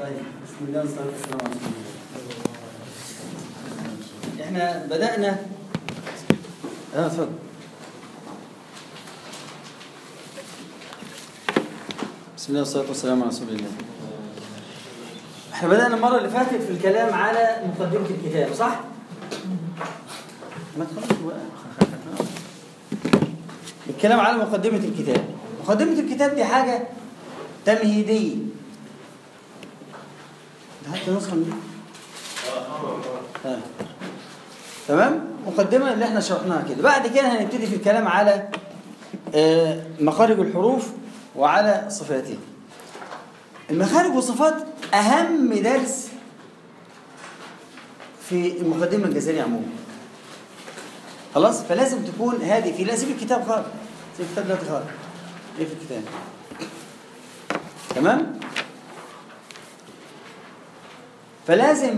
طيب بسم الله والصلاه والسلام على رسول الله احنا بدانا اه اتفضل بسم الله والصلاه والسلام على رسول الله احنا بدانا المره اللي فاتت في الكلام على مقدمه الكتاب صح ما تخلص بقى الكلام على مقدمه الكتاب مقدمه الكتاب دي حاجه تمهيديه ده حتى نسخه من دي آه. تمام مقدمه اللي احنا شرحناها كده بعد كده هنبتدي في الكلام على آه، مخارج الحروف وعلى صفاتها المخارج والصفات اهم درس في المقدمه الجزائريه عموما خلاص فلازم تكون هذه في لا سيب الكتاب خالص سيب الكتاب دلوقتي خالص ايه في الكتاب تمام فلازم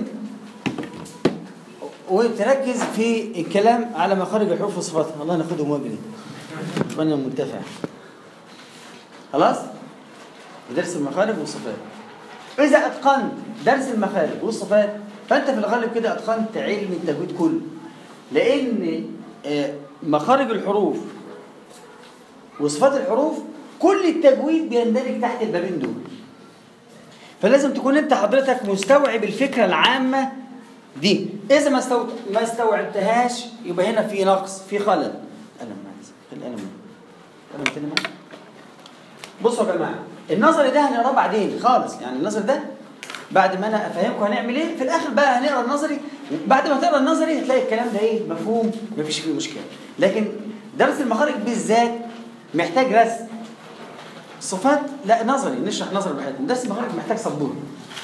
وتركز في الكلام على مخارج الحروف وصفاتها الله ناخدهم واجري وانا منتفع خلاص درس المخارج والصفات اذا اتقنت درس المخارج والصفات فانت في الغالب كده اتقنت علم التجويد كله لان آه، مخارج الحروف وصفات الحروف كل التجويد بيندرج تحت البابين دول فلازم تكون انت حضرتك مستوعب الفكره العامه دي اذا ما استو... ما استوعبتهاش يبقى هنا في نقص في خلل قلم معلش القلم قلم تاني معايا بصوا يا جماعه النظري ده هنقراه بعدين خالص يعني النظري ده بعد ما انا افهمكم هنعمل ايه في الاخر بقى هنقرا النظري بعد ما تقرا النظري هتلاقي الكلام ده ايه مفهوم مفيش فيه مشكله لكن درس المخارج بالذات محتاج رسم صفات لا نظري نشرح نظري براحتنا درس المخارج محتاج سبوره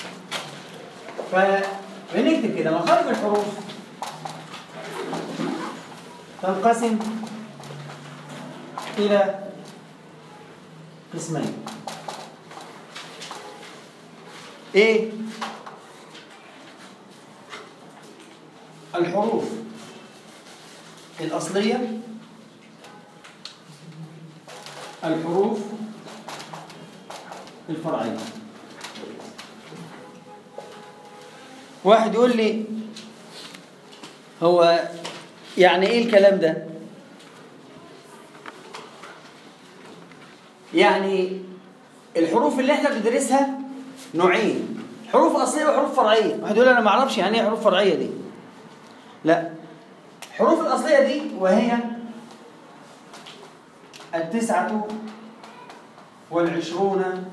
فبنكتب كده مخارج الحروف تنقسم إلى قسمين ايه الحروف الأصلية الحروف الفرعية واحد يقول لي هو يعني ايه الكلام ده يعني الحروف اللي احنا بندرسها نوعين حروف اصليه وحروف فرعيه واحد يقول انا ما اعرفش يعني ايه حروف فرعيه دي لا الحروف الاصليه دي وهي التسعه والعشرون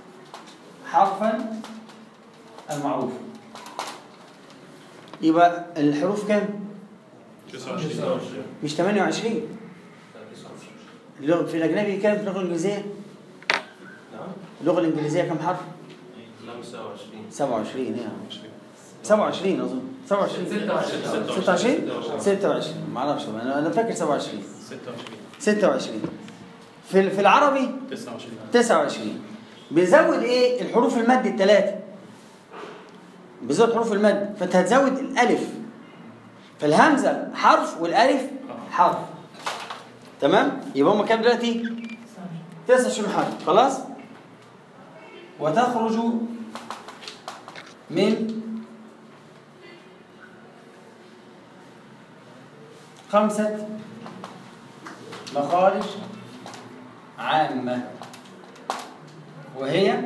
حرفا المعروف يبقى الحروف كام مش 28 اللغة في الأجنبي كام في اللغة الإنجليزية؟ اللغة الإنجليزية كم حرف؟ 27 ايه يا عم 27 اظن 27 26 26 ما اعرفش انا انا فاكر 27 26 في في العربي 29 بيزود ايه الحروف المد الثلاثه بيزود حروف المد فانت هتزود الالف فالهمزه حرف والالف حرف تمام يبقى هم كام دلوقتي 29 حرف خلاص وتخرج من خمسة مخارج عامة وهي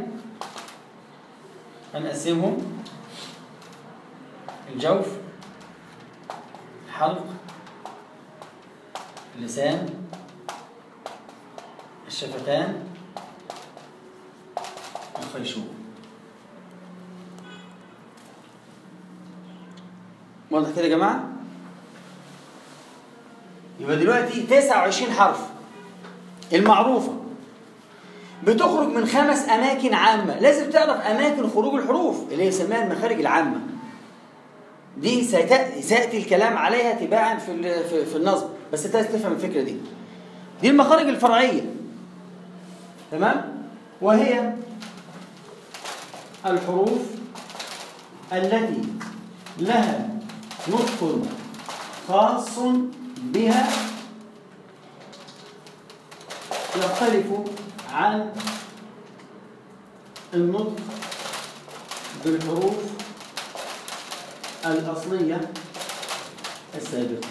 هنقسمهم الجوف الحلق اللسان الشفتان الخيشوم واضح كده يا جماعه يبقى دلوقتي 29 حرف المعروفه بتخرج من خمس اماكن عامه لازم تعرف اماكن خروج الحروف اللي هي يسميها المخارج العامه دي سيتأتي, سيأتي الكلام عليها تباعا في ال- في, في النظم بس انت لازم تفهم الفكره دي دي المخارج الفرعيه تمام وهي الحروف التي لها نطق خاص بها يختلف عن النطق بالحروف الأصلية السابقة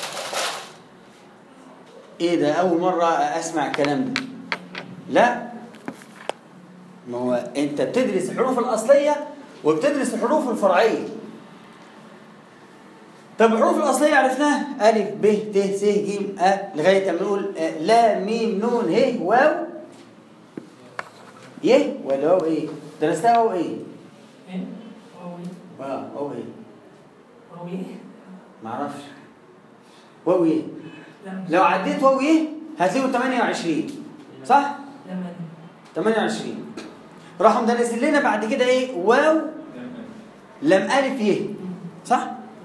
ايه ده اول مرة اسمع الكلام ده لا ما هو انت بتدرس الحروف الاصلية وبتدرس الحروف الفرعية طب الحروف الأصلية عرفناها ألف ب ت س ج أ لغاية ما نقول آه، لا ميم نون ه واو ي ولا واو ايه؟ درستها واو ايه؟ ايه واوي اه واو ايه؟ واوي معرفش واو ايه؟ لم لو عديت واو ايه هتلاقيه 28 صح؟ لما 28 راحوا مدرسين لنا بعد كده ايه؟ واو لم ألف ي صح؟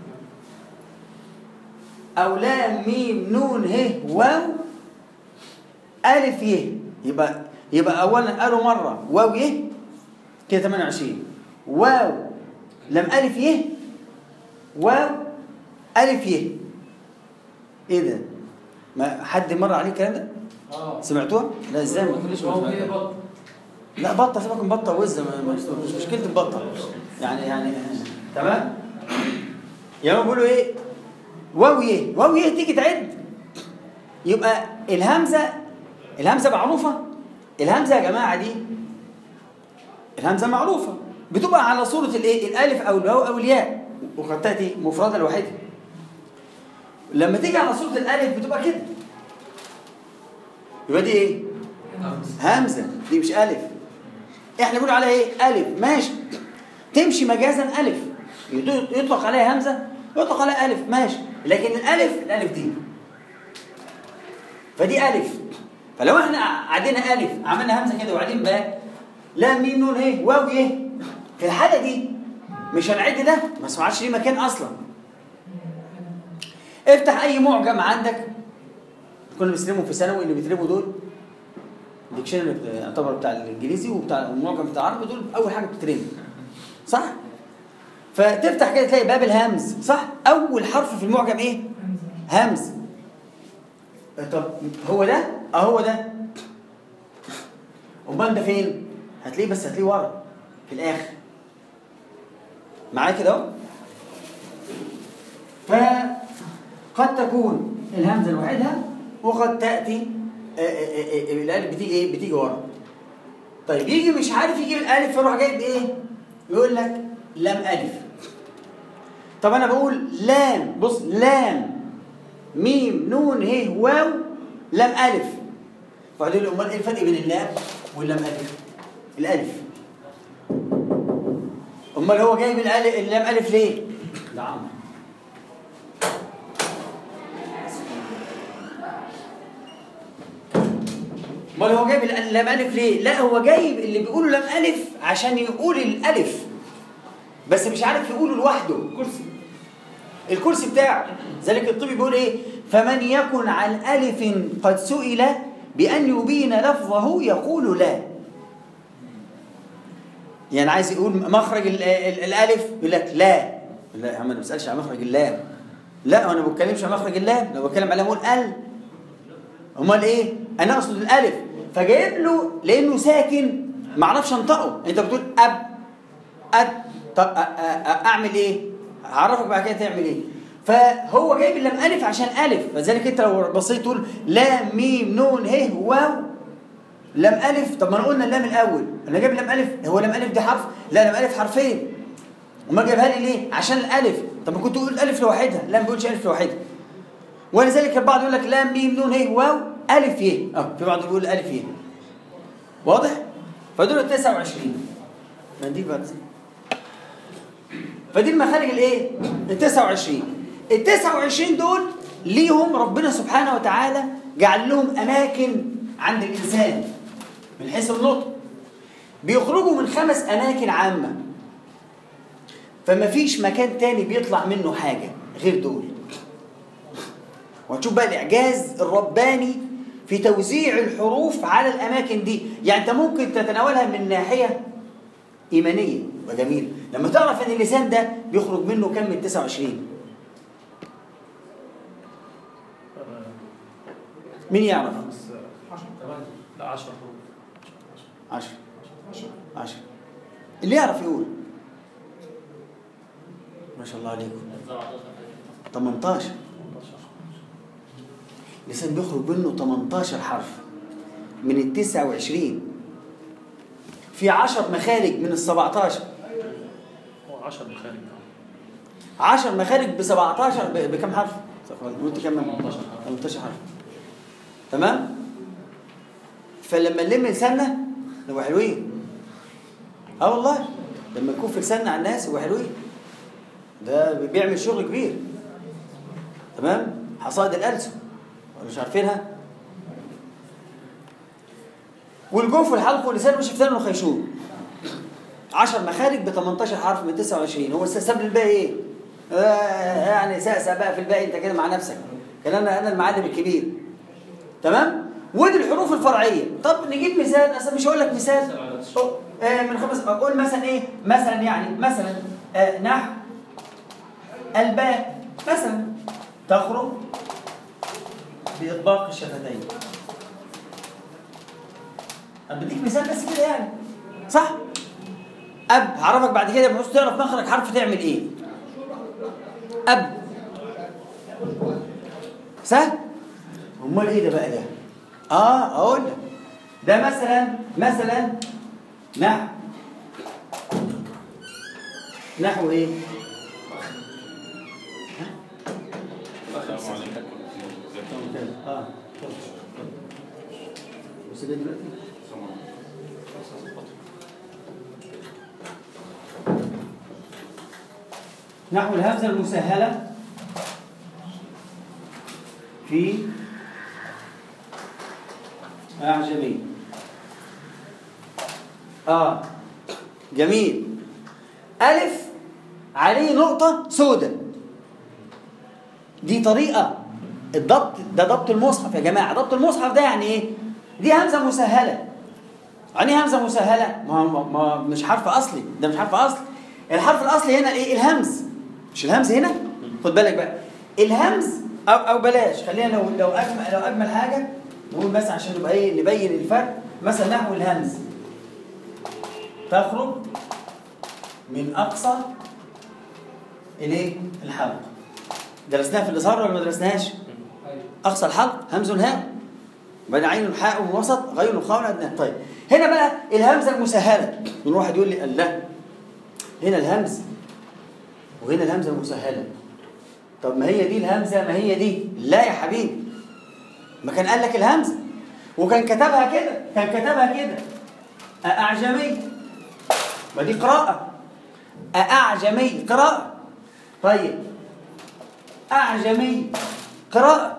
أو لام ميم نون ه واو ألف ي يبقى يبقى أولا قالوا مرة واو ي كده 28 واو لم ألف ي واو ألف ي إيه ده؟ ما حد مر عليه الكلام ده؟ اه سمعتوها؟ لا ازاي ما تقوليش ما هو كده سمعتوها. بط لا بطه سيبك من بطه وزه ما- ما- مش مشكله البطه يعني يعني تمام يعني بيقولوا ايه واو يه واو يه تيجي تعد يبقى الهمزه الهمزه معروفه الهمزه يا جماعه دي الهمزه معروفه بتبقى على صوره الايه الالف او الواو او الياء وقد تاتي مفرده لوحدها لما تيجي على صوره الالف بتبقى كده يبقى دي ايه همزه دي مش الف احنا بنقول عليها ايه الف ماشي تمشي مجازا الف يطلق عليها همزه يطلق عليها الف ماشي لكن الالف الالف دي فدي الف فلو احنا عدينا الف عملنا همزه كده وبعدين باء لا ميم نون ايه واو ايه في الحاله دي مش هنعد ده ما سمعتش ليه مكان اصلا افتح اي معجم عندك كنا بنسلمهم في ثانوي اللي بيترموا دول الديكشنري بت- يعتبر بتاع الانجليزي وبتاع المعجم بتاع العربي دول اول حاجه بتترمي صح فتفتح كده تلاقي باب الهمز صح اول حرف في المعجم ايه همز طب هو ده اه هو ده امال ده فين هتلاقيه بس هتلاقيه ورا في الاخر معايا كده اهو فقد تكون الهمزه لوحدها وقد تاتي آه، آه، آه، آه، الالف بتيجي ايه بتيجي ورا طيب يجي مش عارف يجيب الالف فيروح جايب ايه يقول لك لام الف طب انا بقول لام بص لام ميم نون ه واو لام الف فقعدوا لي امال ايه الفرق بين اللام واللام الف الالف امال هو جايب الالف اللام الف ليه ده عمرو امال هو جايب اللام الف ليه لا هو جايب اللي بيقولوا لام الف عشان يقول الالف بس مش عارف يقوله لوحده كرسي الكرسي بتاعه ذلك الطبي بيقول ايه فمن يكن عن ألف قد سئل بأن يبين لفظه يقول لا يعني عايز يقول مخرج ال- ال- الألف يقول لك لا لا يا عم انا ما بسألش عن مخرج اللام لا انا ما بتكلمش عن مخرج اللام لو بتكلم على اقول ال امال ايه انا اقصد الالف فجايب له لانه ساكن ما اعرفش انطقه انت بتقول اب أد طب أ- أ- أ- اعمل ايه؟ هعرفك بعد كده تعمل ايه؟ فهو جايب اللام الف عشان الف فذلك انت لو بصيت تقول لام ميم نون ه واو لام الف طب ما انا قلنا اللام الاول انا جايب لام الف هو لام الف دي حرف؟ لا لام الف حرفين امال جايبها لي ليه؟ عشان الالف طب ما كنت تقول الف لوحدها لا ما بيقولش الف لوحدها ولذلك البعض يقول لك لام ميم نون ه واو الف ي اه في بعض بيقول الف ي واضح؟ فدول 29 منديل بقى فدي المخارج الايه؟ ال 29 ال 29 دول ليهم ربنا سبحانه وتعالى جعل لهم اماكن عند الانسان من حيث النطق بيخرجوا من خمس اماكن عامه فما فيش مكان تاني بيطلع منه حاجه غير دول وهتشوف بقى الاعجاز الرباني في توزيع الحروف على الاماكن دي يعني انت ممكن تتناولها من ناحيه إيمانية وجميل لما تعرف إن اللسان ده بيخرج منه كم من 29 مين يعرف؟ خمس 10 8 لا 10 حروف 10 10 اللي يعرف يقول ما شاء الله عليكم 18 لسان بيخرج منه 18 حرف من ال 29 في 10 مخارج من ال 17 هو 10 مخارج 10 مخارج ب 17 ب- بكم حرف؟ قلت كم 18 حرف. 18 حرف تمام؟ فلما نلم لساننا نبقى حلوين اه والله لما نكون في لساننا على الناس يبقى حلوين ده بيعمل شغل كبير تمام؟ حصائد الألسن ولا مش عارفينها؟ والجوف والحلق واللسان والشفتان والخيشوم 10 مخارج ب 18 حرف من 29 هو ساب لي الباقي ايه؟ آه يعني سأسأ بقى في الباقي انت كده مع نفسك كلامنا انا المعلم الكبير تمام؟ ودي الحروف الفرعيه طب نجيب مثال اصلا مش هقول لك مثال أو- آه من خمس اقول مثلا ايه؟ مثلا يعني مثلا آه نحو الباء مثلا تخرج بإطباق الشفتين أنا بديك مثال بس كده يعني صح؟ أب هعرفك بعد كده بحيث تعرف مخرج حرف تعمل إيه أب سهل؟ أمال إيه ده بقى ده؟ آه أقول لك ده مثلا مثلا نحو نحو إيه؟ اه بس ده دلوقتي نحو الهمزة المسهلة في أعجمي آه جميل ألف عليه نقطة سوداء دي طريقة الضبط ده ضبط المصحف يا جماعة ضبط المصحف ده يعني ايه دي همزة مسهلة يعني إيه همزة مسهلة ما, ما, ما مش حرف أصلي ده مش حرف أصلي الحرف الأصلي هنا ايه الهمز مش الهمز هنا خد بالك بقى الهمز أو, أو بلاش خلينا لو لو أجمل لو أجمل حاجة نقول بس عشان نبقى ايه نبين الفرق مثلا نحو الهمز تخرج من أقصى الايه الحلق درسناها في الإظهار ولا ما درسناهاش؟ أقصى الحلق همز هاء وبعدين عين حاء من وسط غين خاء أدنى طيب هنا بقى الهمزة المسهلة من واحد يقول لي لا هنا الهمز وهنا الهمزة المسهلة طب ما هي دي الهمزة ما هي دي لا يا حبيبي ما كان قال لك الهمزة وكان كتبها كده كان كتبها كده أعجمي ما دي قراءة أعجمي قراءة طيب أعجمي قراءة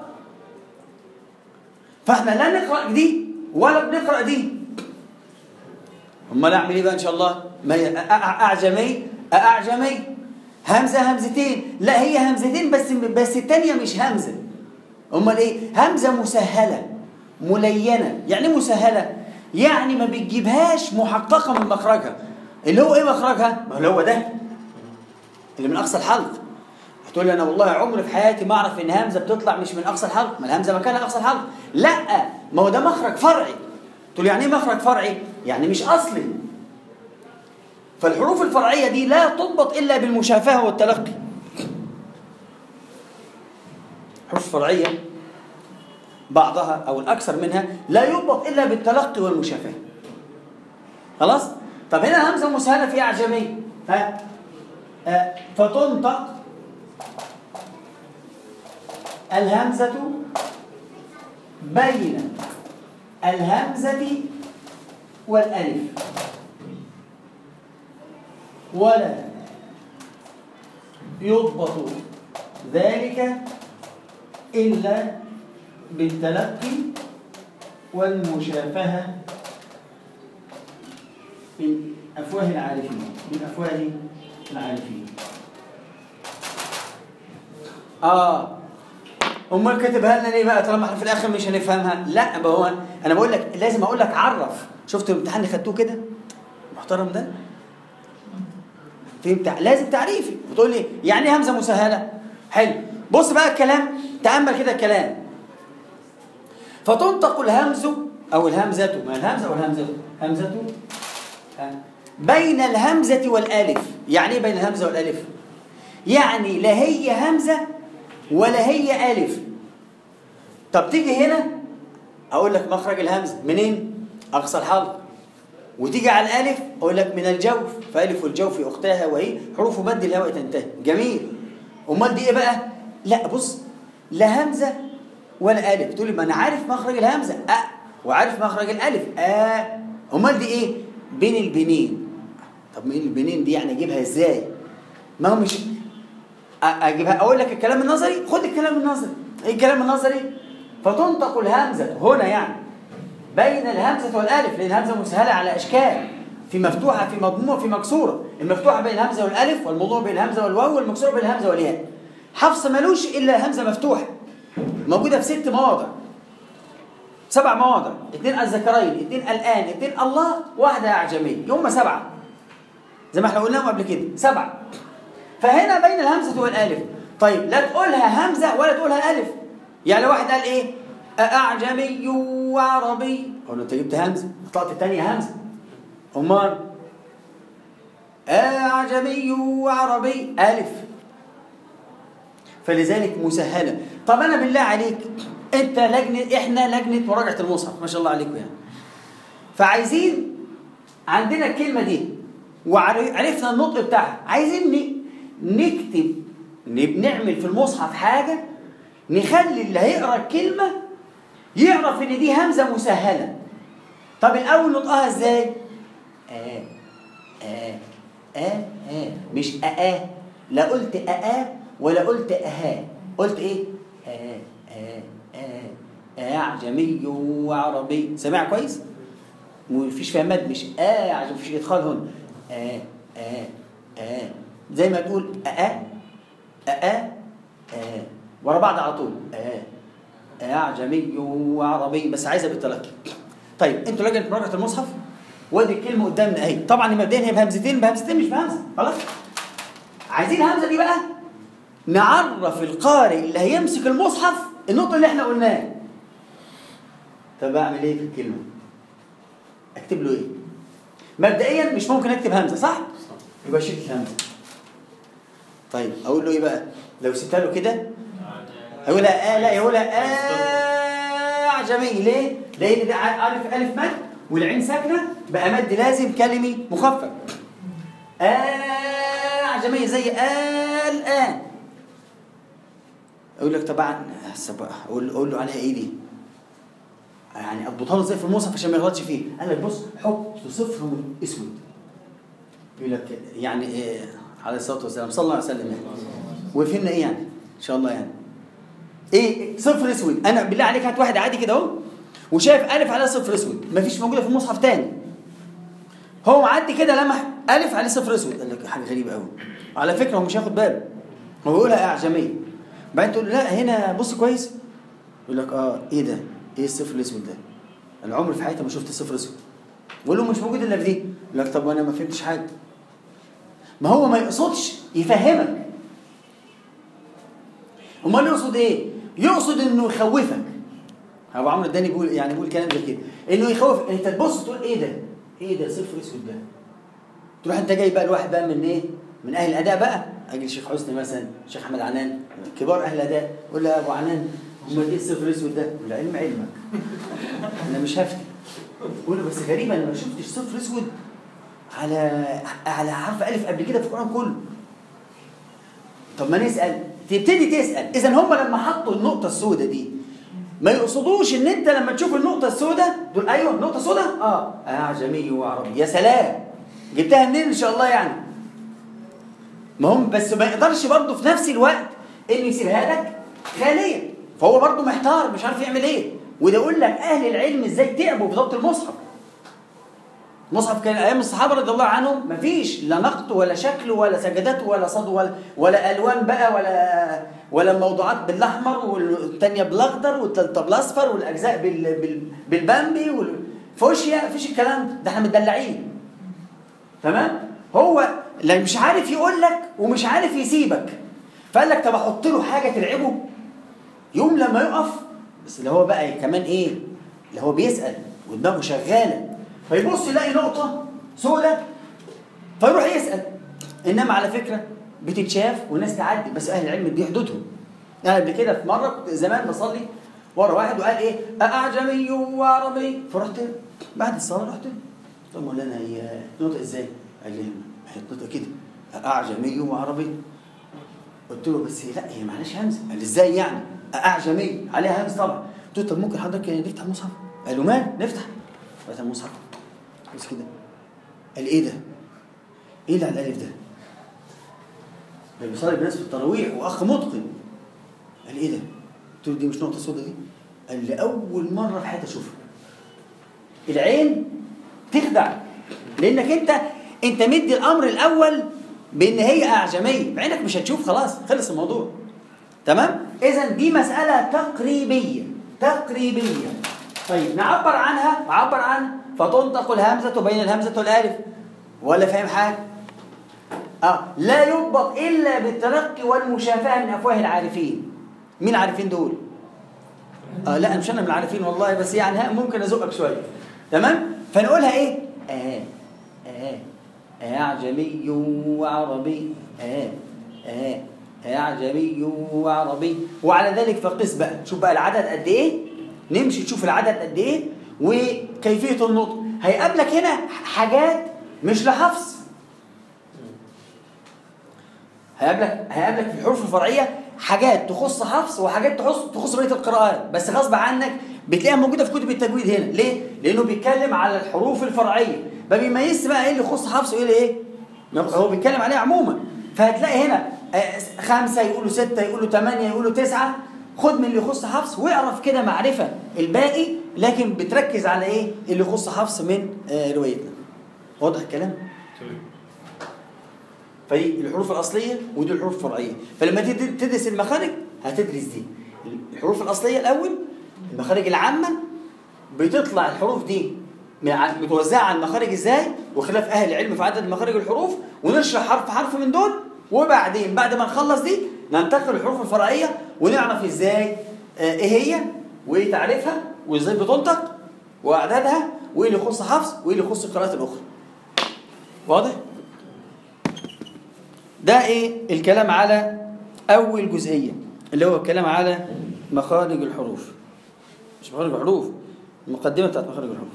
فاحنا لا نقرأ دي ولا بنقرأ دي امال اعمل ايه بقى ان شاء الله ما هي أ- أ- اعجمي اعجمي همزه همزتين لا هي همزتين بس بس الثانيه مش همزه امال ايه همزه مسهله ملينه يعني إيه مسهله يعني ما بتجيبهاش محققه من مخرجها اللي هو ايه مخرجها ما هو ده اللي من اقصى الحلق هتقول لي انا والله عمري في حياتي ما اعرف ان همزه بتطلع مش من اقصى الحلق ما الهمزه مكانها اقصى الحلق لا ما هو ده مخرج فرعي تقول يعني ايه مخرج فرعي يعني مش اصلي فالحروف الفرعيه دي لا تضبط الا بالمشافهه والتلقي حروف فرعيه بعضها او الاكثر منها لا يضبط الا بالتلقي والمشافهه خلاص طب هنا همزه مسهله في اعجمي ها آه، فتنطق الهمزة بين الهمزة والألف ولا يضبط ذلك إلا بالتلقي والمشافهة من أفواه العارفين من أفواه العارفين آه امال كاتبها لنا ليه بقى طالما احنا في الاخر مش هنفهمها لا ما هو انا بقول لك لازم اقول لك عرف شفت الامتحان اللي خدتوه كده محترم ده فهمت لازم تعريفي بتقول لي يعني ايه همزه مسهله حلو بص بقى الكلام تامل كده الكلام فتنطق الهمز او الهمزه ما الهمزه والهمزه همزه ها. بين الهمزه والالف يعني ايه بين الهمزه والالف يعني لا هي همزة ولا هي ألف طب تيجي هنا أقول لك مخرج الهمزة منين؟ أقصى الحلق وتيجي على الألف أقول لك من الجوف فألف الجوف أختها وهي حروف مد الهواء تنتهي جميل أمال دي إيه بقى؟ لا بص لا همزة ولا ألف تقول لي ما أنا عارف مخرج الهمزة أ وعارف مخرج الألف آ أمال دي إيه؟ بين البنين طب مين البنين دي يعني أجيبها إزاي؟ ما هو مش أ- أجيبها أقول لك الكلام النظري خد الكلام النظري إيه الكلام النظري؟ فتنطق الهمزة هنا يعني بين الهمزة والألف لأن الهمزة مسهلة على أشكال في مفتوحة في مضمومة في مكسورة المفتوحة بين الهمزة والألف والمضمومة بين الهمزة والواو والمكسورة بين الهمزة والياء حفص ملوش إلا همزة مفتوحة موجودة في ست مواضع سبع مواضع اثنين الذكرين اثنين الآن اثنين الله واحدة أعجمية هم سبعة زي ما احنا قلناهم قبل كده سبعة فهنا بين الهمزة والألف طيب لا تقولها همزة ولا تقولها ألف يعني لو واحد قال إيه أعجمي وعربي أقول له أنت جبت همزة طلعت الثانية همزة أمال أعجمي وعربي ألف فلذلك مسهلة طب أنا بالله عليك أنت لجنة إحنا لجنة مراجعة المصحف ما شاء الله عليكم يعني فعايزين عندنا الكلمة دي وعرفنا النطق بتاعها عايزين ن- نكتب ن- نعمل في المصحف حاجة نخلي اللي هيقرا الكلمة يعرف ان دي همزة مسهلة طب الأول نطقها ازاي؟ آه آه آه آه مش آه لا قلت آه ولا قلت أها قلت إيه؟ آه آه آه أعجمي وعربي سامع كويس؟ مفيش فيها مد مش آه عشان مفيش إدخال هنا آه آه آه زي ما تقول آه آه آه آه ورا بعض على طول آه أعجمي وعربي بس عايزة بالتلقي طيب انتوا لجنة مراجعة المصحف وادي الكلمة قدامنا اهي طبعا مبدئيا هي بهمزتين بهمزتين مش بهمزة خلاص عايزين الهمزة دي بقى نعرف القارئ اللي هيمسك المصحف النقطة اللي احنا قلناها طب اعمل ايه في الكلمة؟ اكتب له ايه؟ مبدئيا مش ممكن اكتب همزة صح؟ يبقى شيل الهمزة طيب اقول له ايه بقى؟ لو سبتها له كده هيقولها آه لا يقولها آه أعجمي ليه؟ لأن ده ألف ألف مد والعين ساكنة بقى مد لازم كلمي مخفف آه أعجمي زي آه الآن أقول لك طبعا سب- أقول أقول له عليها إيه دي؟ يعني أضبطها له زي في المصحف عشان ما يغلطش فيه قال لك بص حط صفر اسود يقول لك يعني إيه عليه الصلاة والسلام صلى الله عليه وسلم يعني وفهمنا إيه يعني؟ إن شاء الله يعني ايه صفر اسود انا بالله عليك هات واحد عادي كده اهو وشايف الف عليها صفر اسود مفيش موجوده في المصحف تاني هو معدي كده لمح الف عليه صفر اسود قال لك حاجه غريبه قوي على فكره هو مش هياخد باله هو بيقولها اعجميه بعدين تقول له لا هنا بص كويس يقول لك اه ايه ده ايه الصفر الاسود ده انا عمري في حياتي ما شفت صفر اسود بقول له مش موجود الا في دي يقول لك طب وانا ما فهمتش حاجه ما هو ما يقصدش يفهمك امال يقصد ايه يقصد انه يخوفك ابو عمرو الداني بيقول يعني بيقول كلام زي كده انه يخوف انت تبص تقول ايه ده ايه ده صفر اسود ده تروح انت جاي بقى الواحد بقى من ايه من اهل الاداء بقى اجي الشيخ حسني مثلا الشيخ احمد عنان كبار اهل الاداء يقول له يا ابو عنان امال ايه الصفر الاسود ده يقول له علم علمك انا مش هفتي يقول له بس غريبه انا ما شفتش صفر اسود على على حرف الف قبل كده في القران كله طب ما نسال تبتدي تسال اذا هم لما حطوا النقطه السوداء دي ما يقصدوش ان انت لما تشوف النقطه السوداء تقول ايوه نقطه سوداء اه اعجمي وعربي يا سلام جبتها منين ان شاء الله يعني ما هم بس ما يقدرش برضه في نفس الوقت انه يسيبها لك خاليه فهو برضه محتار مش عارف يعمل ايه وده يقول لك اهل العلم ازاي تعبوا في ضبط المصحف المصحف كان ايام الصحابه رضي الله عنهم مفيش لا نقط ولا شكل ولا سجدات ولا صد ولا ولا الوان بقى ولا ولا موضوعات بالاحمر والثانيه بالاخضر والثالثه بالاصفر والاجزاء بال بال بالبامبي والفوشيا مفيش الكلام ده ده احنا متدلعين تمام هو لا مش عارف يقول لك ومش عارف يسيبك فقال لك طب احط له حاجه تلعبه يوم لما يقف بس اللي هو بقى كمان ايه اللي هو بيسال ودماغه شغاله فيبص يلاقي نقطه سوداء فيروح يسال انما على فكره بتتشاف والناس تعدي بس اهل العلم دي حدودهم انا قبل كده في مره كنت زمان بصلي ورا واحد وقال ايه اعجمي وعربي فرحت بعد الصلاه رحت طب مولانا هي نطق ازاي؟ قال لي هي تنطق كده اعجمي وعربي قلت له بس لا هي معلش همزه قال لي ازاي يعني؟ اعجمي عليها همزه طبعا قلت له طب ممكن حضرتك نفتح المصحف؟ قال له مال نفتح فتح المصحف بس كده قال ايه ده؟ ايه اللي على الالف ده؟ ده بيصلي بناس في التراويح واخ متقن قال ايه ده؟ قلت له دي مش نقطه سوداء دي؟ قال لي اول مره في حياتي اشوفها العين تخدع لانك انت انت مدي الامر الاول بان هي اعجميه بعينك مش هتشوف خلاص خلص الموضوع تمام اذا دي مساله تقريبيه تقريبيه طيب نعبر عنها نعبر عنها فتنطق الهمزه بين الهمزه والالف ولا فاهم حاجه اه لا يضبط الا بالتلقي والمشافهه من افواه العارفين مين عارفين دول آه لا مش انا من العارفين والله بس يعني ها ممكن ازقك شويه تمام فنقولها ايه اه اه أعجمي وعربي آه آه أعجمي وعربي وعلى ذلك فقس بقى شوف بقى العدد قد إيه نمشي تشوف العدد قد إيه وكيفية النطق هيقابلك هنا حاجات مش لحفظ هيقابلك هيقابلك في الحروف الفرعية حاجات تخص حفظ وحاجات تخص تخص بقية القراءات بس غصب عنك بتلاقيها موجودة في كتب التجويد هنا ليه؟ لأنه بيتكلم على الحروف الفرعية ما بيميزش بقى ايه اللي يخص حفص وايه اللي ايه هو بيتكلم عليه عموما فهتلاقي هنا خمسة يقولوا ستة يقولوا ثمانية يقولوا تسعة خد من اللي يخص حفص واعرف كده معرفة الباقي لكن بتركز على ايه اللي يخص حفص من آه روايتنا واضح الكلام فدي الحروف الأصلية ودي الحروف الفرعية فلما تدرس المخارج هتدرس دي الحروف الأصلية الأول المخارج العامة بتطلع الحروف دي متوزعه على المخارج ازاي وخلاف اهل العلم في عدد مخارج الحروف ونشرح حرف حرف من دول وبعدين بعد ما نخلص دي ننتقل للحروف الفرعيه ونعرف ازاي آه ايه هي وايه تعريفها وازاي بتنطق واعدادها وايه اللي يخص حفظ وايه اللي يخص القراءات الاخرى واضح ده ايه الكلام على اول جزئيه اللي هو الكلام على مخارج الحروف مش مخارج الحروف المقدمه بتاعت مخارج الحروف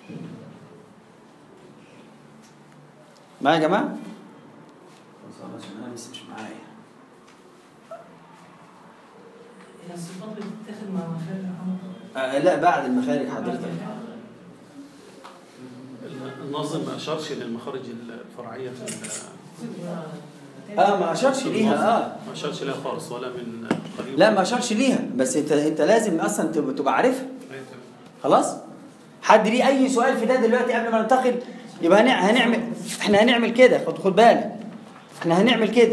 معايا يا جماعه انا لسه مش معايا هي الصفات بتتاخد مع مخارج الحروف آه لا بعد المخارج حضرتك الناظم ما اشارش للمخارج الفرعيه في ال- اه ما اشارش ليها اه ما اشارش لها خالص ولا من قريب لا ما اشارش ليها بس انت انت لازم اصلا تبقى تبقى عارفها خلاص حد ليه اي سؤال في ده دلوقتي قبل ما ننتقل يبقى هنع- هنعمل احنا هنعمل كده خد خد بالك احنا هنعمل كده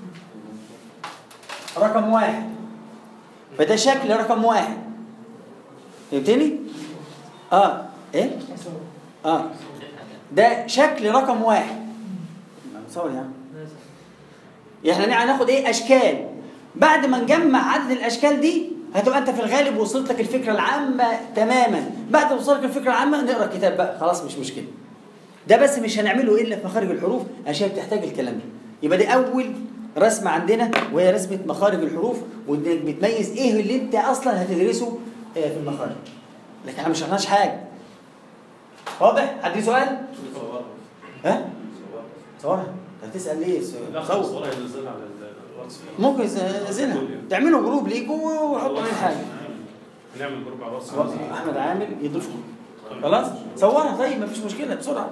رقم واحد فده شكل رقم واحد فهمتني؟ اه ايه؟ اه ده شكل رقم واحد صور يا عم احنا هناخد ايه اشكال بعد ما نجمع عدد الاشكال دي هتبقى انت في الغالب وصلت لك الفكره العامه تماما بعد ما وصلت لك الفكره العامه نقرا الكتاب بقى خلاص مش مشكله ده بس مش هنعمله الا في مخارج الحروف عشان بتحتاج الكلام ده يبقى دي اول رسمه عندنا وهي رسمه مخارج الحروف وانك بتميز ايه اللي انت اصلا هتدرسه آه، في المخارج لكن احنا مش شرحناش حاجه واضح حد ليه سؤال ها صورها هتسال ليه لا صور خلاص ولا ينزل على الواتس ممكن ينزلها تعملوا جروب ليكوا وحطوا عليه حاجه هنعمل جروب على الواتس احمد عامل يضيفكم خلاص صورها طيب مفيش مشكله بسرعه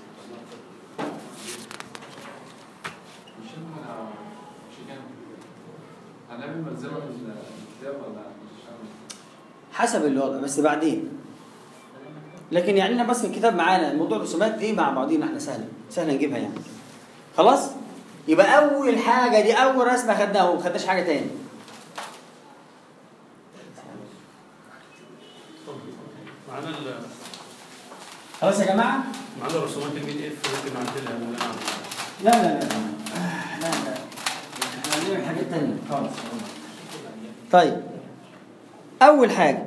هنعمل ملزمة للكتاب ولا مش هنعمل؟ حسب الوضع بس بعدين لكن يعني انا بس الكتاب معانا موضوع الرسومات دي مع بعضينا احنا سهله سهله نجيبها يعني خلاص يبقى اول حاجه دي اول رسمه خدناها وما خدناش حاجه تاني معانا ال- خلاص يا جماعه معانا رسومات البي دي اف ممكن نعدلها ولا نعمل لا لا لا لا لا احنا هنعمل حاجات تانية خالص طيب أول حاجة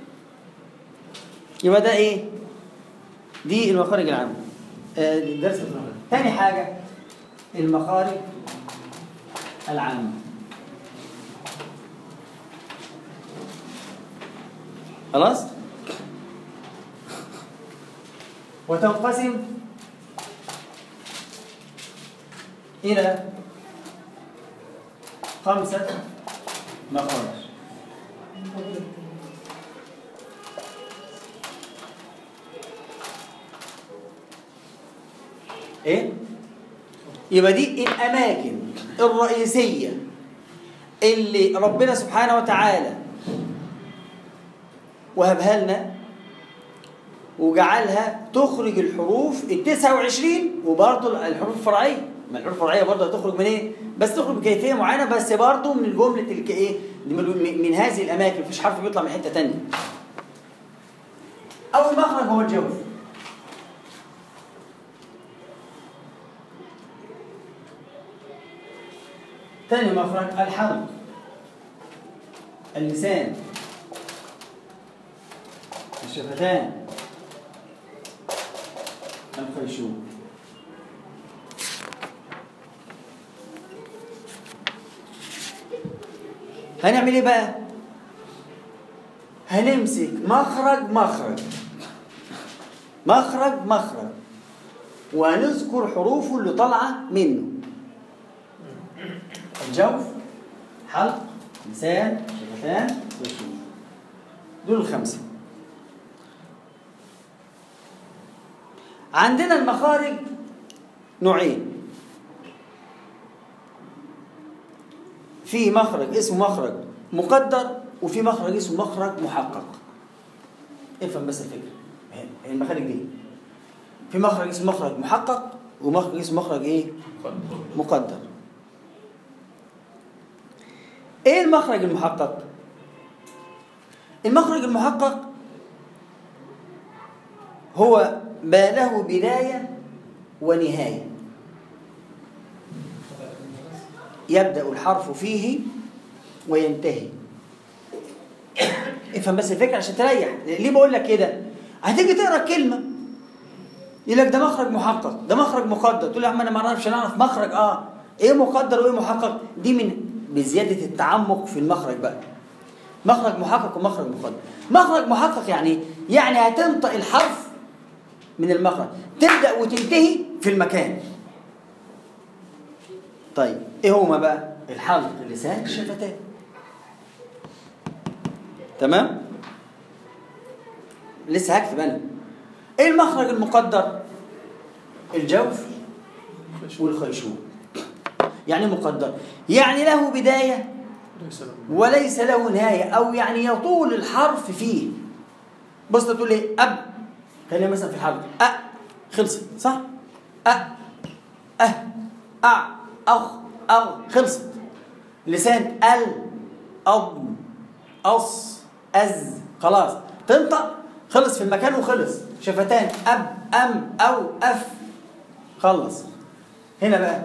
يبقى ده إيه؟ دي المخارج العامة آه، درس المخارج تاني حاجة المخارج العامة خلاص وتنقسم إلى خمسة مخارج ايه يبقى دي الاماكن الرئيسيه اللي ربنا سبحانه وتعالى وهبها لنا وجعلها تخرج الحروف ال 29 وبرضه الحروف الفرعيه ما الحروف الفرعيه برضه هتخرج من ايه؟ بس تخرج بكيفيه معينه بس برضه من جمله الك ايه؟ من, من هذه الاماكن مفيش حرف بيطلع من حته ثانيه. اول مخرج هو الجوف. ثاني مخرج الحلق اللسان الشفتان الخيشوم هنعمل ايه بقى هنمسك مخرج مخرج مخرج مخرج وهنذكر حروفه اللي طالعه منه الجوف حلق لسان شفتان خيشوم دول الخمسه عندنا المخارج نوعين في مخرج اسمه مخرج مقدر وفي مخرج اسمه مخرج محقق افهم بس الفكره هي المخارج دي في مخرج اسمه مخرج محقق ومخرج اسمه مخرج ايه مقدر ايه المخرج المحقق المخرج المحقق هو ما له بداية ونهاية يبدأ الحرف فيه وينتهي افهم بس الفكرة عشان تريح ليه بقول لك كده هتيجي تقرا كلمة يقول لك ده مخرج محقق ده مخرج مقدر تقول يا عم انا ما اعرفش انا اعرف مخرج اه ايه مقدر وايه محقق دي من بزيادة التعمق في المخرج بقى مخرج محقق ومخرج مقدر مخرج محقق يعني يعني هتنطق الحرف من المخرج تبدأ وتنتهي في المكان طيب ايه هما بقى الحلق اللسان الشفتان تمام لسه هكتب انا ايه المخرج المقدر الجوف والخيشوم يعني مقدر يعني له بدايه ليس له وليس له نهايه او يعني يطول الحرف فيه بص تقول ايه اب خلينا مثلا في الحرف أ خلصت صح أ أه أع أخ أغ خلصت لسان ال أض أص أز خلاص تنطق خلص في المكان وخلص شفتان أب أم أو أف خلص هنا بقى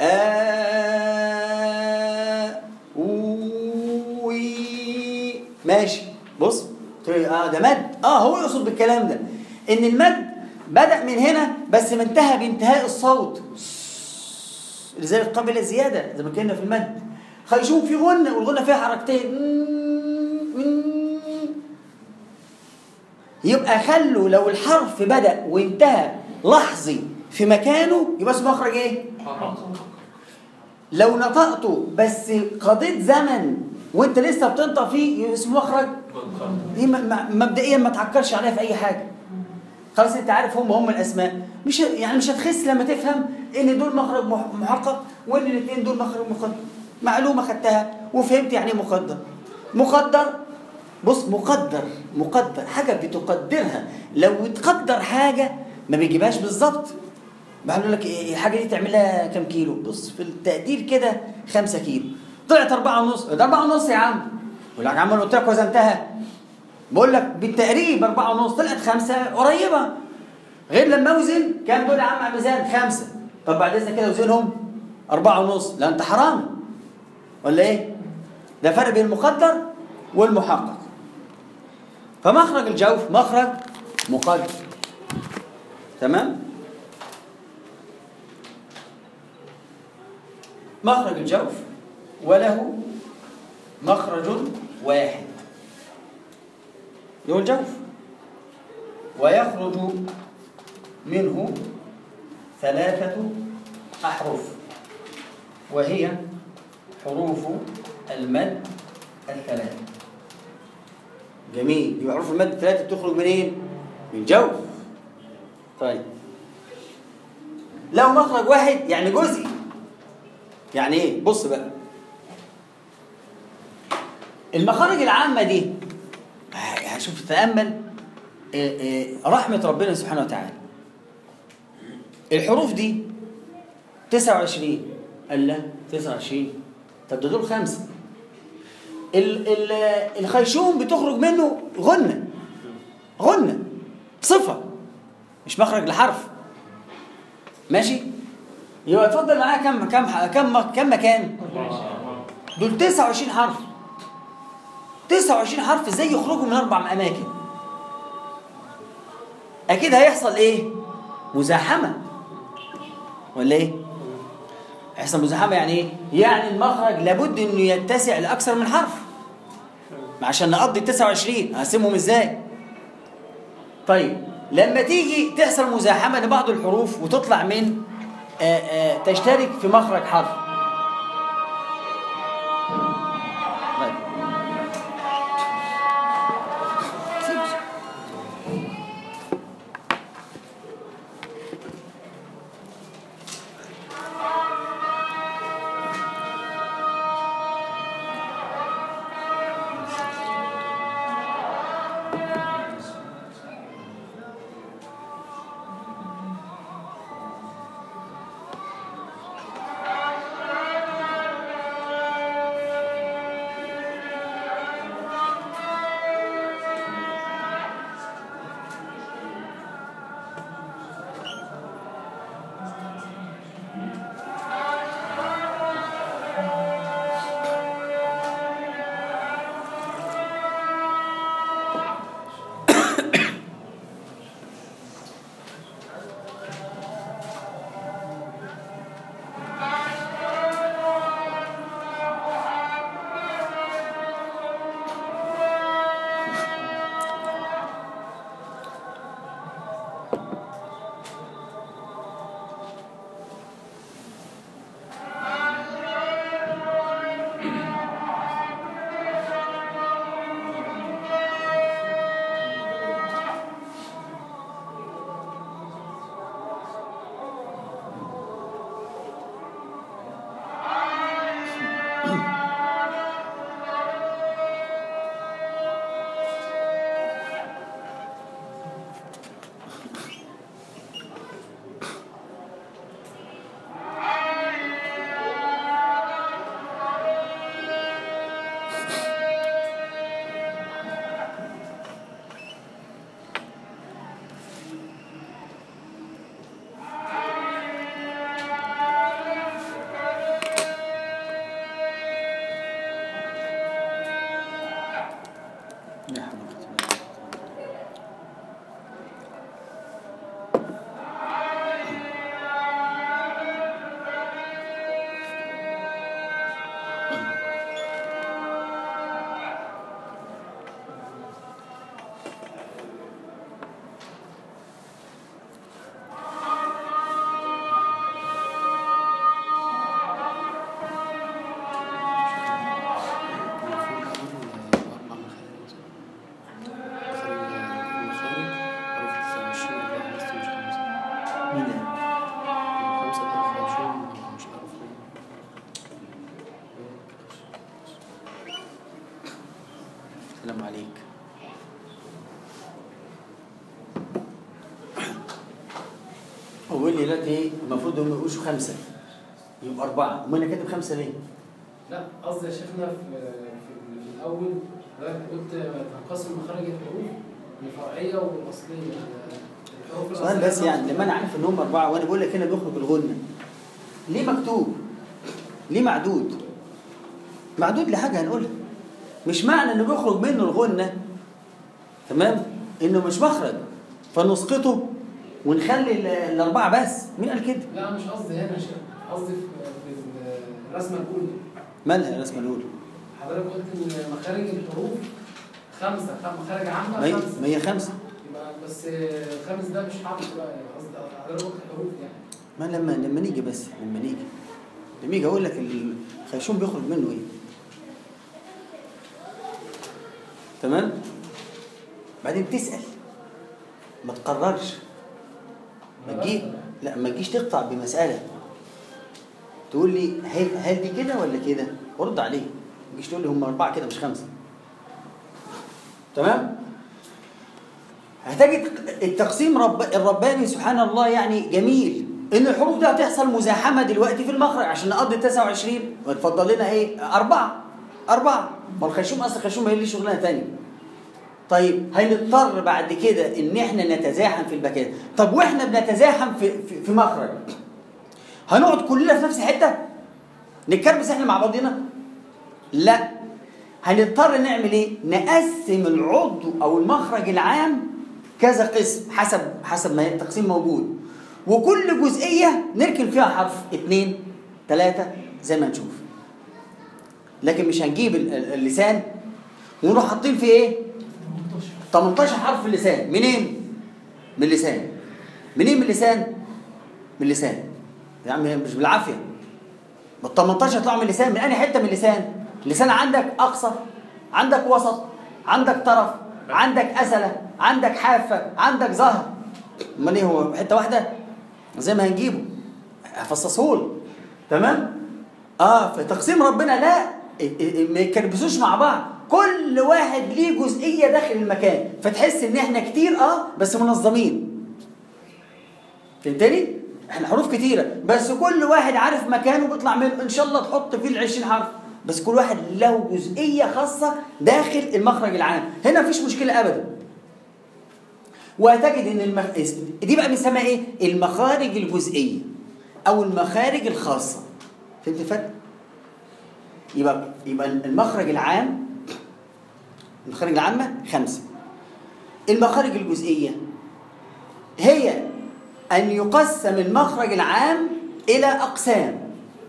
آ وي ماشي بص تقول لي اه ده مد اه هو يقصد بالكلام ده ان المد بدأ من هنا بس ما انتهى بانتهاء الصوت لذلك قبل الزيادة زي ما كنا في المد خيشوم في غنة والغنة فيها حركتين يبقى خلوا لو الحرف بدأ وانتهى لحظي في مكانه يبقى اسمه مخرج ايه؟ لو نطقته بس قضيت زمن وانت لسه بتنطق فيه يبقى اسمه مخرج دي م- م- مبدئيا ما تعكرش عليها في اي حاجه خلاص انت عارف هم هم الاسماء مش ه- يعني مش هتخس لما تفهم ان دول مخرج مح- محقق وان الاثنين دول مخرج مقدر معلومه خدتها وفهمت يعني ايه مقدر مقدر بص مقدر مقدر حاجه بتقدرها لو تقدر حاجه ما بيجيبهاش بالظبط بقول لك إيه الحاجه دي تعملها كام كيلو بص في التقدير كده 5 كيلو طلعت أربعة ونص ده أربعة ونص يا عم يقول لك يا عم انا قلت لك وزنتها بقول لك بالتقريب أربعة ونص طلعت خمسة قريبة غير لما أوزن كام دول يا عم على الميزان خمسة طب بعد إذنك كده وزنهم أربعة ونص لا أنت حرام ولا إيه؟ ده فرق بين المقدر والمحقق فمخرج الجوف مخرج مقدر تمام؟ مخرج الجوف وله مخرج واحد اللي هو الجوف ويخرج منه ثلاثة أحرف وهي حروف المد الثلاثة جميل يبقى حروف المد الثلاثة بتخرج منين؟ من الجوف طيب لو مخرج واحد يعني جزئي يعني ايه؟ بص بقى المخارج العامة دي هشوف تأمل إيه إيه رحمة ربنا سبحانه وتعالى الحروف دي 29 قال لا 29 طب ده دول خمسة ال ال الخيشوم بتخرج منه غنة غنة صفة مش مخرج لحرف ماشي يبقى اتفضل معايا كم كم كم كم مكان دول 29 حرف 29 حرف ازاي يخرجوا من اربع اماكن اكيد هيحصل ايه مزاحمه ولا ايه هيحصل مزاحمه يعني ايه يعني المخرج لابد انه يتسع لاكثر من حرف عشان نقضي ال 29 هقسمهم ازاي طيب لما تيجي تحصل مزاحمه لبعض الحروف وتطلع من آآ آآ تشترك في مخرج حرف طيب. لا حول ولا قوة إلا بالله. مين ده؟ السلام عليك هو بيقول لي دلوقتي ايه المفروض هم يبقوش خمسه يبقى اربعه امال انا كاتب خمسه ليه؟ لا قصدي يا شيخنا في في, في الاول حضرتك قلت تنقسم مخارج الحروف الفرعيه والاصليه الحروف سؤال بس الأصلية يعني لما انا عارف ان هم اربعه وانا بقول لك هنا بيخرج الغنه ليه مكتوب؟ ليه معدود؟ معدود لحاجه هنقولها مش معنى انه بيخرج منه الغنه تمام؟ انه مش مخرج فنسقطه ونخلي ال- الاربعه بس مين قال كده؟ لا مش قصدي هنا يا شيخ قصدي في في الرسمه الاولى مالها يا رسم الأولى حضرتك قلت ان مخارج الحروف خمسه خم- مخارج عامه ما هي خمسه ما هي خمسة يبقى بس الخامس ده مش حرف بقى يعني قصدي حضرتك قلت حروف يعني ما لما لما نيجي بس لما نيجي لما يجي اقول لك الخيشوم بيخرج منه ايه تمام بعدين تسال ما تقررش ما تجيب لا ما تجيش تقطع بمساله تقول لي هل هل دي كده ولا كده ارد عليه ما تجيش تقول لي هم اربعه كده مش خمسه تمام هتجد التقسيم رب الرباني سبحان الله يعني جميل ان الحروف دي هتحصل مزاحمه دلوقتي في المخرج عشان نقضي 29 وتفضل لنا ايه اربعه اربعه ما الخيشوم اصل الخيشوم هي ليه شغلانه ثانيه طيب هنضطر بعد كده ان احنا نتزاحم في المكان طب واحنا بنتزاحم في في, في مخرج هنقعد كلنا في نفس الحته نتكربس احنا مع بعضنا لا هنضطر نعمل ايه نقسم العضو او المخرج العام كذا قسم حسب حسب ما التقسيم موجود وكل جزئيه نركن فيها حرف اثنين ثلاثه زي ما نشوف لكن مش هنجيب ال- ال- اللسان ونروح حاطين فيه ايه 18 حرف في اللسان منين من اللسان منين من اللسان من اللسان يا عم مش بالعافيه ما ال 18 يطلعوا من اللسان من انهي حته من اللسان اللسان عندك اقصى عندك وسط عندك طرف عندك اسله عندك حافه عندك ظهر امال ايه هو حته واحده زي ما هنجيبه هفصصهولك تمام اه فتقسيم ربنا لا ا- ا- ما يكربسوش مع بعض كل واحد ليه جزئيه داخل المكان فتحس ان احنا كتير اه بس منظمين فهمتني احنا حروف كتيره بس كل واحد عارف مكانه بيطلع منه ان شاء الله تحط فيه ال 20 حرف بس كل واحد له جزئيه خاصه داخل المخرج العام هنا مفيش مشكله ابدا وهتجد ان المخ... دي بقى بنسميها ايه المخارج الجزئيه او المخارج الخاصه فهمت الفرق يبقى يبقى المخرج العام المخارج العامه خمسه المخارج الجزئيه هي ان يقسم المخرج العام الى اقسام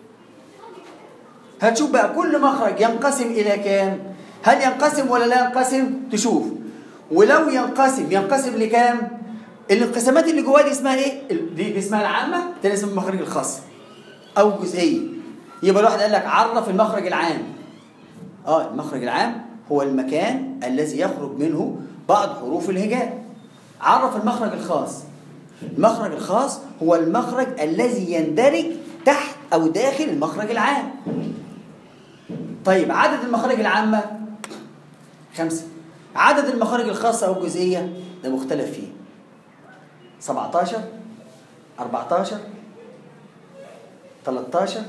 هتشوف بقى كل مخرج ينقسم الى كام هل ينقسم ولا لا ينقسم تشوف ولو ينقسم ينقسم لكام الانقسامات اللي جواه دي اسمها ايه ال- دي, دي اسمها العامه تاني اسمها المخرج الخاص او الجزئيه يبقى الواحد قال لك عرف المخرج العام اه المخرج العام هو المكان الذي يخرج منه بعض حروف الهجاء عرف المخرج الخاص المخرج الخاص هو المخرج الذي يندرج تحت او داخل المخرج العام طيب عدد المخارج العامة خمسة عدد المخارج الخاصة أو الجزئية ده مختلف فيه 17 14 13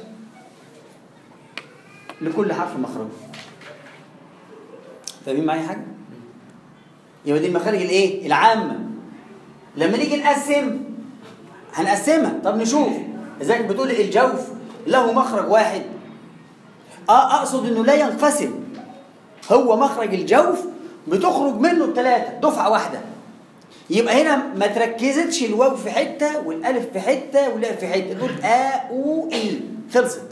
لكل حرف مخرج فاهمين معايا حاجة؟ يبقى دي المخارج الايه؟ العامة لما نيجي نقسم هنقسمها طب نشوف ازيك بتقول الجوف له مخرج واحد اه اقصد انه لا ينقسم هو مخرج الجوف بتخرج منه الثلاثه دفعه واحده يبقى هنا ما تركزتش الواو في حته والالف في حته والياء في حته تقول ا او اي خلصت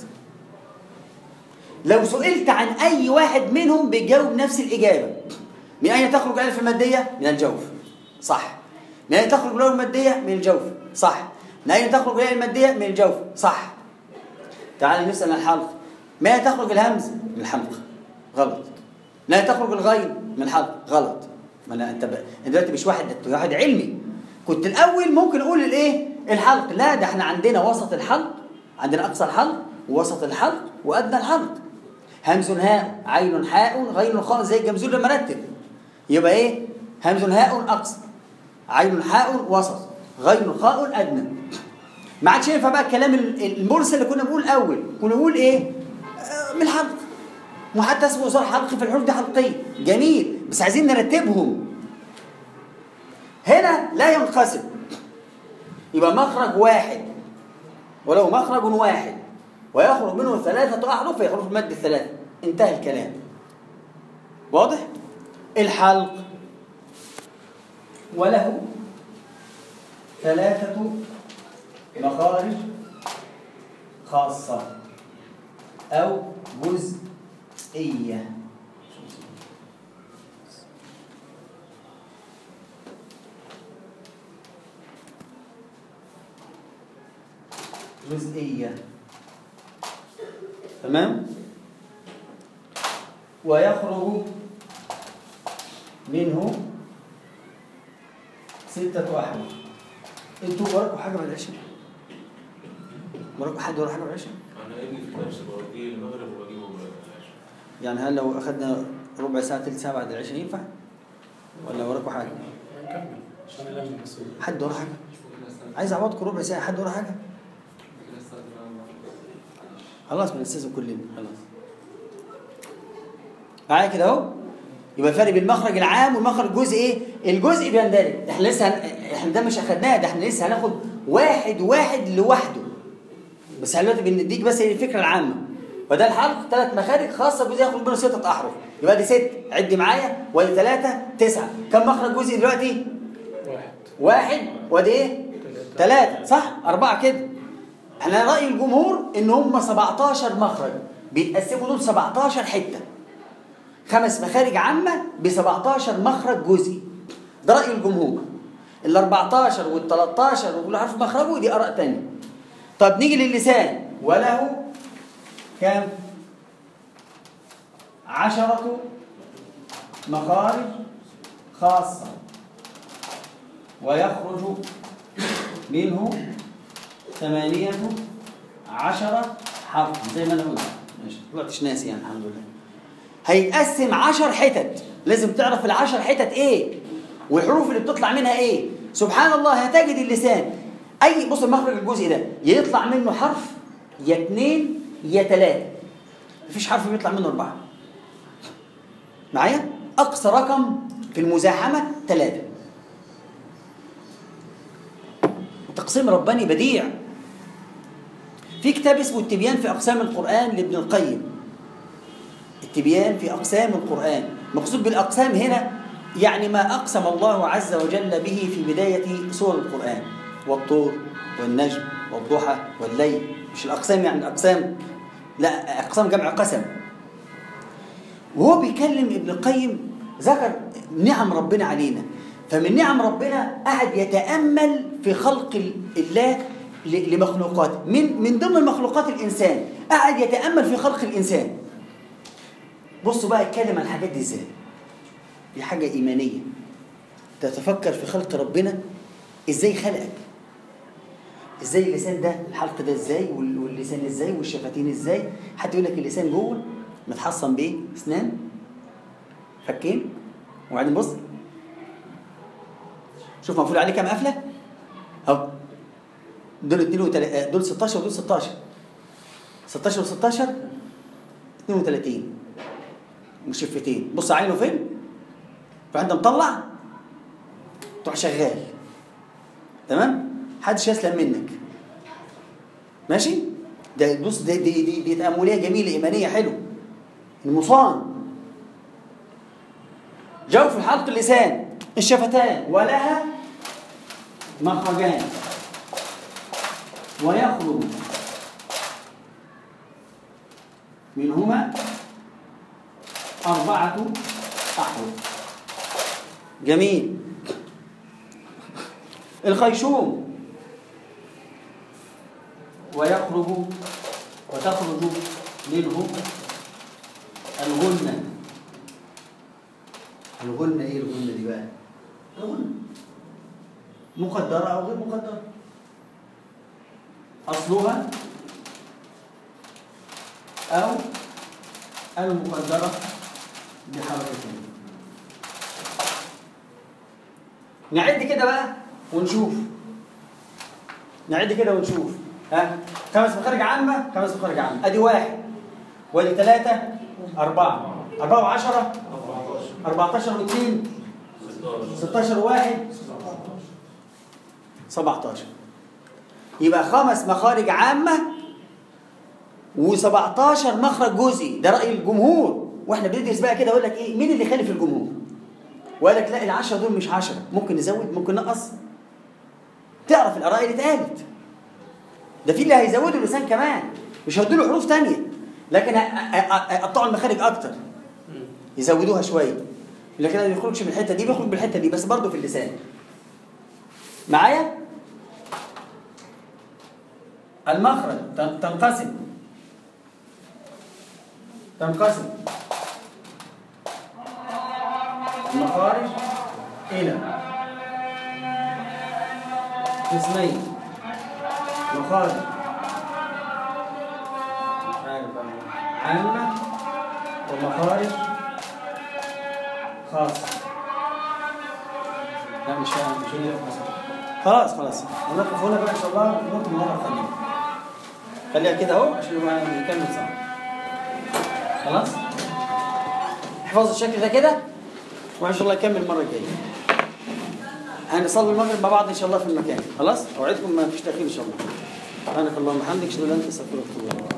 لو سئلت عن اي واحد منهم بيجاوب نفس الاجابه من اين تخرج الالف الماديه من الجوف صح من اين تخرج الواو الماديه من الجوف صح من اين تخرج الياء الماديه من الجوف صح تعال نسال عن الحلق من اين تخرج الهمز من الحلق غلط من اين تخرج الغين من الحلق غلط ما انا انت ب... انت دلوقتي مش واحد انت واحد علمي كنت الاول ممكن اقول الايه الحلق لا ده احنا عندنا وسط الحلق عندنا اقصى الحلق ووسط الحلق وادنى الحلق همز هاء عين حاء غين خاء زي الجمزور لما رتب يبقى ايه همز هاء اقصى عين حاء وسط غين خاء ادنى ما عادش ينفع بقى الكلام المرسل اللي كنا بنقول اول كنا بنقول ايه آه، من الحلق وحتى اسمه وصال حلقي في الحروف دي حلقيه جميل بس عايزين نرتبهم هنا لا ينقسم يبقى مخرج واحد ولو مخرج واحد ويخرج منه ثلاثة أحرف يخرج المد الثلاثة انتهى الكلام واضح؟ الحلق وله ثلاثة مخارج خاصة أو جزئية جزئية تمام ويخرج منه ستة أحرف انتوا وراكم حاجة من العشاء؟ وراكم حد ورا حاجة من العشاء؟ انا ابني في الدرس بوديه المغرب وبجيبه العشاء يعني هل لو أخذنا ربع ساعة تلت ساعة بعد العشاء ينفع؟ ولا وراكم حاجة؟ نكمل عشان نلم بس حد ورا حاجة؟ عايز أعوضكم ربع ساعة حد ورا حاجة؟ خلاص بنستاذن كلنا خلاص معايا كده اهو يبقى الفرق بين المخرج العام والمخرج الجزئي ايه؟ الجزء بيندرج احنا لسه هن... احنا ده مش اخدناه ده احنا لسه هناخد واحد واحد لوحده بس احنا دلوقتي بنديك بس هي الفكره العامه وده الحلق ثلاث مخارج خاصه جزء ياخد منه ستة احرف يبقى دي ست عد معايا وادي ثلاثة تسعة كم مخرج جزئي دلوقتي؟ واحد واحد وادي ايه؟ ثلاثة صح؟ أربعة كده احنا رأي الجمهور إن هم 17 مخرج بيتقسموا دول 17 حتة خمس مخارج عامة ب 17 مخرج جزئي ده رأي الجمهور ال 14 وال 13 وكل حرف مخرجه دي آراء تانية طب نيجي للسان وله كام؟ عشرة مخارج خاصة ويخرج منه ثمانية عشرة حرف زي ما انا قلت ماشي طلعتش ناسي يعني الحمد لله هيتقسم عشر حتت لازم تعرف العشر حتت ايه والحروف اللي بتطلع منها ايه سبحان الله هتجد اللسان اي بص المخرج الجزئي ده يا يطلع منه حرف يا اتنين يا تلاتة مفيش حرف بيطلع منه اربعة معايا اقصى رقم في المزاحمة تلاتة تقسيم رباني بديع في كتاب اسمه التبيان في أقسام القرآن لابن القيم التبيان في أقسام القرآن مقصود بالأقسام هنا يعني ما أقسم الله عز وجل به في بداية سور القرآن والطور والنجم والضحى والليل مش الأقسام يعني الأقسام لا أقسام جمع قسم وهو بيكلم ابن القيم ذكر نعم ربنا علينا فمن نعم ربنا قعد يتأمل في خلق ال- الله ل- لمخلوقات من من ضمن مخلوقات الإنسان قعد يتأمل في خلق الإنسان بصوا بقى اتكلم عن الحاجات دي ازاي دي حاجة إيمانية تتفكر في خلق ربنا ازاي خلقك ازاي اللسان ده الحلق ده ازاي وال- واللسان ازاي والشفتين ازاي حد يقول لك اللسان جوه متحصن بايه اسنان فكين وبعدين بص شوف مقفول عليه كام قفله اهو دول 2 وتل... دول 16 ودول 16 16 و16 32 وشفتين بص عينه فين فانت مطلع تروح شغال تمام محدش يسلم منك ماشي ده بص دي دي دي, دي تأملية جميلة إيمانية حلو المصان جوف الحلق اللسان الشفتان ولها مخرجان ويخرج منهما أربعة أحرف جميل الخيشوم ويخرج وتخرج منه الغنة الغنة ايه الغنة دي بقى؟ الغنة مقدرة أو غير مقدرة أصلها أو المقدرة بحركتين نعد كده بقى ونشوف نعد كده ونشوف ها خمس مخارج عامة خمس مخارج عامة ادي واحد وادي ثلاثة أربعة أربعة وعشرة 14 واثنين 16 واحد 17 يبقى خمس مخارج عامة و17 مخرج جزئي ده رأي الجمهور واحنا بندرس بقى كده اقول لك ايه مين اللي خالف الجمهور وقال لك لا العشرة دول مش عشرة ممكن نزود ممكن نقص تعرف الآراء اللي اتقالت ده في اللي هيزودوا اللسان كمان مش هيدوا له حروف تانية لكن ه- ه- ه- هيقطعوا المخارج اكتر يزودوها شويه لكن ما بيخرجش من الحته دي بيخرج من الحته دي بس برضه في اللسان معايا المخرج تن- تنقسم تنقسم المخارج إلى قسمين مخارج مش عارف أنا. عامة ومخارج خاصة لا مش فاهم مش هي خلاص خلاص هنقف هنا بقى ان شاء الله نقطة مرة الثانية خليها كده اهو عشان نبقى نكمل صح خلاص احفظوا الشكل ده كده وان شاء الله نكمل المرة الجاية هنصلي المغرب مع بعض ان شاء الله في المكان خلاص اوعدكم ما فيش تاخير ان شاء الله سبحانك اللهم وبحمدك اشهد ان لا اله الا انت استغفرك واتوب اليك